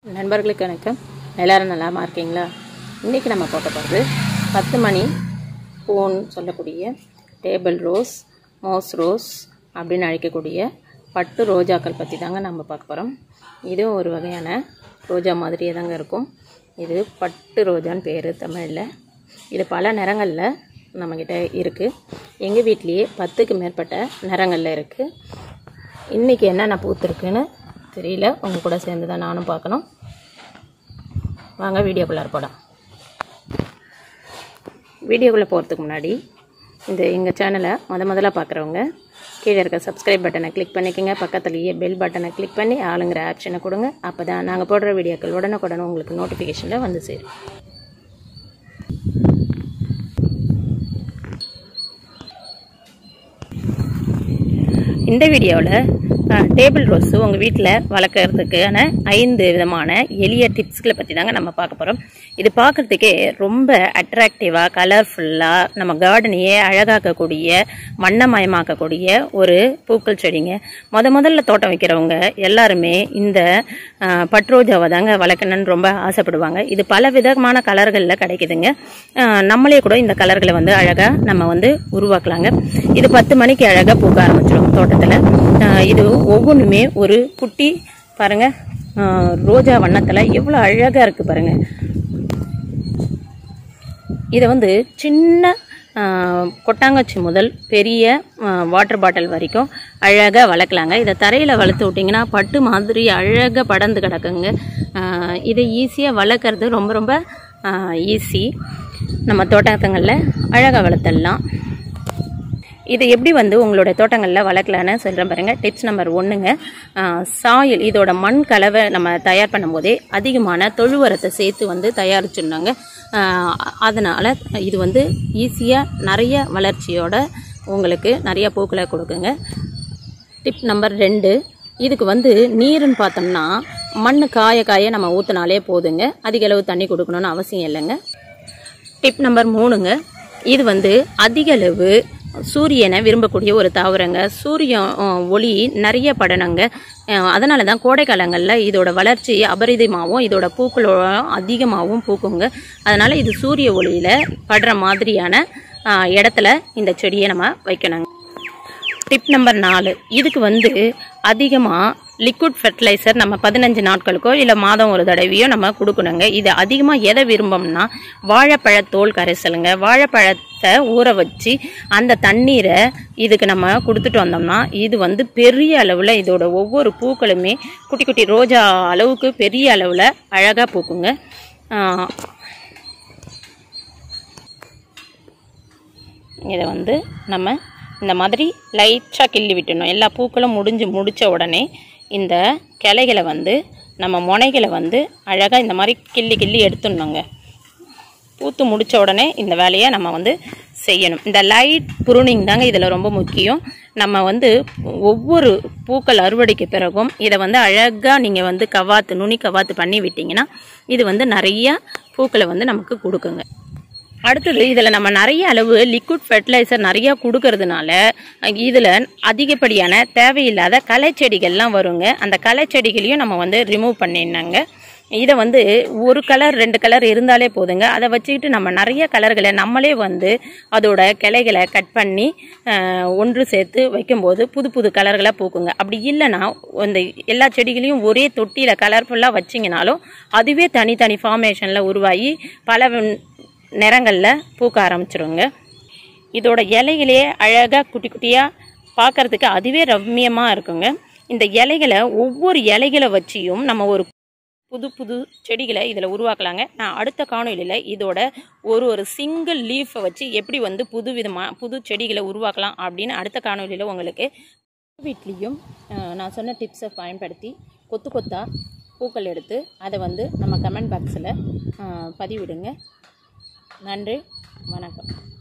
நண்பர்களுக்கு வணக்கம் எல்லோரும் நல்லாமா இருக்கீங்களா இன்றைக்கி நம்ம பார்க்க போகிறது பத்து மணி பூன் சொல்லக்கூடிய டேபிள் ரோஸ் மோஸ் ரோஸ் அப்படின்னு அழைக்கக்கூடிய பட்டு ரோஜாக்கள் பற்றி தாங்க நம்ம பார்க்க போகிறோம் இதுவும் ஒரு வகையான ரோஜா மாதிரியே தாங்க இருக்கும் இது பட்டு ரோஜான்னு பேர் தமிழில் இது பல நிறங்களில் நம்மக்கிட்ட இருக்குது எங்கள் வீட்லேயே பத்துக்கு மேற்பட்ட நிறங்களில் இருக்குது இன்றைக்கி என்னென்ன பூத்துருக்குன்னு தெரியல உங்கள் கூட சேர்ந்து தான் நானும் பார்க்கணும் வாங்க வீடியோக்குள்ளார போலாம் வீடியோக்குள்ளே போகிறதுக்கு முன்னாடி இந்த எங்கள் சேனலை முத முதல்ல பார்க்குறவங்க கீழே இருக்க சப்ஸ்கிரைப் பட்டனை கிளிக் பண்ணிக்கோங்க பக்கத்துலேயே பெல் பட்டனை கிளிக் பண்ணி ஆளுங்கிற ஆப்ஷனை கொடுங்க அப்போ தான் நாங்கள் போடுற வீடியோக்கள் உடனுக்குடனே உங்களுக்கு நோட்டிஃபிகேஷனில் வந்து சேரும் இந்த வீடியோவில் டேபிள் ரோஸு உங்கள் வீட்டில் வளர்க்குறதுக்கான ஐந்து விதமான எளிய டிப்ஸ்களை பற்றி தாங்க நம்ம பார்க்க போகிறோம் இது பார்க்குறதுக்கே ரொம்ப அட்ராக்டிவாக கலர்ஃபுல்லாக நம்ம கார்டனையே அழகாக்கக்கூடிய வண்ணமயமாக்கக்கூடிய ஒரு பூக்கள் செடிங்க முத முதல்ல தோட்டம் வைக்கிறவங்க எல்லாருமே இந்த அஹ், பட்ரோஜாவை தாங்க வளர்க்கணும்னு ரொம்ப ஆசைப்படுவாங்க இது பல விதமான கலர்களில் கிடைக்குதுங்க அஹ், நம்மளே கூட இந்த கலர்களை வந்து அழகாக நம்ம வந்து உருவாக்கலாங்க இது பத்து மணிக்கு அழகாக பூக்க ஆரம்பிச்சிடும் தோட்டத்தில் இது ஒவ்வொன்றுமே ஒரு குட்டி பாருங்க அஹ், ரோஜா வண்ணத்தில் எவ்வளோ அழகாக இருக்குது பாருங்க இதை வந்து சின்ன அஹ், கொட்டாங்கச்சி முதல் பெரிய வாட்டர் பாட்டில் வரைக்கும் அழகாக வளர்க்கலாங்க இதை தரையில் வளர்த்து விட்டிங்கன்னா பட்டு மாதிரி அழகாக படர்ந்து கிடக்குங்க அஹ், இதை ஈஸியாக வளர்க்குறது ரொம்ப ரொம்ப ஈஸி நம்ம தோட்டத்துங்களில் அழகாக வளர்த்துடலாம் இது எப்படி வந்து உங்களோட தோட்டங்களில் வளர்க்கலான்னு சொல்கிறேன் பாருங்கள் டிப்ஸ் நம்பர் ஒன்றுங்க சாயில் இதோட மண் கலவை நம்ம தயார் பண்ணும்போதே அதிகமான தொழு உரத்தை சேர்த்து வந்து தயாரிச்சிருந்தாங்க அதனால் இது வந்து ஈஸியாக நிறைய வளர்ச்சியோட உங்களுக்கு நிறைய பூக்களை கொடுக்குங்க டிப் நம்பர் ரெண்டு இதுக்கு வந்து நீருன்னு பார்த்தோம்னா மண் காய காய நம்ம ஊற்றினாலே போதுங்க அதிக அளவு தண்ணி கொடுக்கணும்னு அவசியம் இல்லைங்க டிப் நம்பர் மூணுங்க இது வந்து அதிக அளவு சூரியனை விரும்பக்கூடிய ஒரு தாவரங்க சூரியன் அஹ், ஒளி நிறைய படணுங்க அஹ், அதனால தான் கோடை காலங்களில் இதோட வளர்ச்சி அபரிதமாகவும் இதோட பூக்களோட அதிகமாகவும் பூக்குங்க அதனால இது சூரிய ஒளியில் படுற மாதிரியான அஹ், இடத்துல இந்த செடியை நம்ம வைக்கணுங்க டிப் நம்பர் நாலு இதுக்கு வந்து அதிகமாக லிக்விட் ஃபெர்டிலைசர் நம்ம பதினஞ்சு நாட்களுக்கோ இல்லை மாதம் ஒரு தடவையோ நம்ம கொடுக்கணுங்க இது அதிகமாக எதை விரும்பும்னா வாழைப்பழத்தோல் கரைசலுங்க வாழைப்பழத்தை ஊற வச்சு அந்த தண்ணீரை இதுக்கு நம்ம கொடுத்துட்டு வந்தோம்னா இது வந்து பெரிய அளவில் இதோட ஒவ்வொரு பூக்களுமே குட்டி குட்டி ரோஜா அளவுக்கு பெரிய அளவில் அழகாக பூக்குங்க ஆஹ் இதை வந்து நம்ம இந்த மாதிரி லைட்டாக கிள்ளி விட்டுணும் எல்லா பூக்களும் முடிஞ்சு முடித்த உடனே இந்த கிளைகளை வந்து நம்ம முனைகளை வந்து அழகாக இந்த மாதிரி கிள்ளி கிள்ளி எடுத்துடணுங்க பூத்து முடித்த உடனே இந்த வேலையை நம்ம வந்து செய்யணும் இந்த லைட் ப்ரூனிங் தாங்க இதில் ரொம்ப முக்கியம் நம்ம வந்து ஒவ்வொரு பூக்கள் அறுவடைக்கு பிறகும் இதை வந்து அழகாக நீங்கள் வந்து கவாத்து நுனி கவாத்து பண்ணி விட்டிங்கன்னா இது வந்து நிறைய பூக்களை வந்து நமக்கு கொடுக்குங்க அடுத்தது இதில் நம்ம நிறைய அளவு லிக்விட் ஃபெர்டிலைசர் நிறைய கொடுக்கறதுனால இதில் அதிகப்படியான தேவையில்லாத களைச்செடிகள்லாம் வருங்க அந்த களைச்செடிகளையும் நம்ம வந்து ரிமூவ் பண்ணிடணுங்க இதை வந்து ஒரு கலர் ரெண்டு கலர் இருந்தாலே போதுங்க அதை வச்சுக்கிட்டு நம்ம நிறைய கலர்களை நம்மளே வந்து அதோட கிளைகளை கட் பண்ணி அஹ், ஒன்று சேர்த்து வைக்கும்போது புது புது கலர்களை பூக்குங்க அப்படி இல்லைன்னா இந்த எல்லா செடிகளையும் ஒரே தொட்டியில் கலர்ஃபுல்லாக வச்சிங்கனாலும் அதுவே தனித்தனி ஃபார்மேஷனில் உருவாகி பல நிறங்களில் பூக்க ஆரம்பிச்சிருங்க இதோட இலைகளே அழகாக குட்டி குட்டியாக பார்க்கறதுக்கு அதுவே ரம்மியமாக இருக்குங்க இந்த இலைகளை ஒவ்வொரு இலைகளை வச்சியும் நம்ம ஒரு புது புது செடிகளை இதில் உருவாக்கலாங்க நான் அடுத்த காணொலியில் இதோட ஒரு ஒரு சிங்கிள் லீஃபை வச்சு எப்படி வந்து புது விதமாக புது செடிகளை உருவாக்கலாம் அப்படின்னு அடுத்த காணொலியில் உங்களுக்கு வீட்லேயும் அஹ், நான் சொன்ன டிப்ஸை பயன்படுத்தி கொத்து கொத்தாக பூக்கள் எடுத்து அதை வந்து நம்ம கமெண்ட் பாக்ஸில் பதிவிடுங்க நன்றி வணக்கம்